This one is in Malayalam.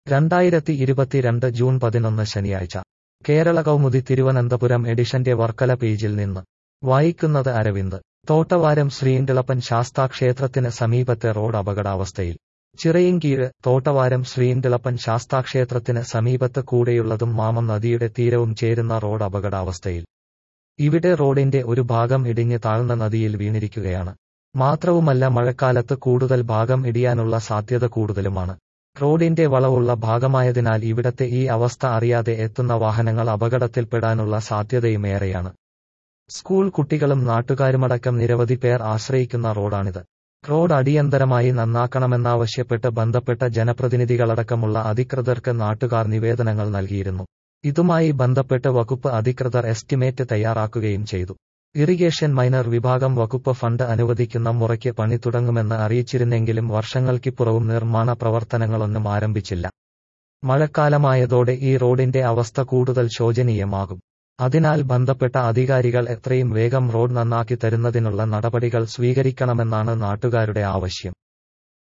രണ്ടായിരത്തി ഇരുപത്തിരണ്ട് ജൂൺ പതിനൊന്ന് ശനിയാഴ്ച കേരള കൗമുദി തിരുവനന്തപുരം എഡിഷന്റെ വർക്കല പേജിൽ നിന്ന് വായിക്കുന്നത് അരവിന്ദ് തോട്ടവാരം ശ്രീണ്ടിളപ്പൻ ശാസ്താക്ഷേത്രത്തിന് സമീപത്തെ റോഡ് അപകടാവസ്ഥയിൽ ചിറയിൻകീഴ് തോട്ടവാരം ശ്രീണ്ടിളപ്പൻ ശാസ്താക്ഷേത്രത്തിന് സമീപത്ത് കൂടെയുള്ളതും മാമം നദിയുടെ തീരവും ചേരുന്ന റോഡ് അപകടാവസ്ഥയിൽ ഇവിടെ റോഡിന്റെ ഒരു ഭാഗം ഇടിഞ്ഞ് താഴ്ന്ന നദിയിൽ വീണിരിക്കുകയാണ് മാത്രവുമല്ല മഴക്കാലത്ത് കൂടുതൽ ഭാഗം ഇടിയാനുള്ള സാധ്യത കൂടുതലുമാണ് റോഡിന്റെ വളവുള്ള ഭാഗമായതിനാൽ ഇവിടത്തെ ഈ അവസ്ഥ അറിയാതെ എത്തുന്ന വാഹനങ്ങൾ അപകടത്തിൽപ്പെടാനുള്ള സാധ്യതയുമേറെയാണ് സ്കൂൾ കുട്ടികളും നാട്ടുകാരുമടക്കം നിരവധി പേർ ആശ്രയിക്കുന്ന റോഡാണിത് റോഡ് അടിയന്തരമായി നന്നാക്കണമെന്നാവശ്യപ്പെട്ട് ബന്ധപ്പെട്ട ജനപ്രതിനിധികളടക്കമുള്ള അധികൃതർക്ക് നാട്ടുകാർ നിവേദനങ്ങൾ നൽകിയിരുന്നു ഇതുമായി ബന്ധപ്പെട്ട് വകുപ്പ് അധികൃതർ എസ്റ്റിമേറ്റ് തയ്യാറാക്കുകയും ചെയ്തു ഇറിഗേഷൻ മൈനർ വിഭാഗം വകുപ്പ് ഫണ്ട് അനുവദിക്കുന്ന മുറയ്ക്ക് പണി തുടങ്ങുമെന്ന് അറിയിച്ചിരുന്നെങ്കിലും വർഷങ്ങൾക്കിപ്പുറവും നിർമ്മാണ പ്രവർത്തനങ്ങളൊന്നും ആരംഭിച്ചില്ല മഴക്കാലമായതോടെ ഈ റോഡിന്റെ അവസ്ഥ കൂടുതൽ ശോചനീയമാകും അതിനാൽ ബന്ധപ്പെട്ട അധികാരികൾ എത്രയും വേഗം റോഡ് നന്നാക്കി തരുന്നതിനുള്ള നടപടികൾ സ്വീകരിക്കണമെന്നാണ് നാട്ടുകാരുടെ ആവശ്യം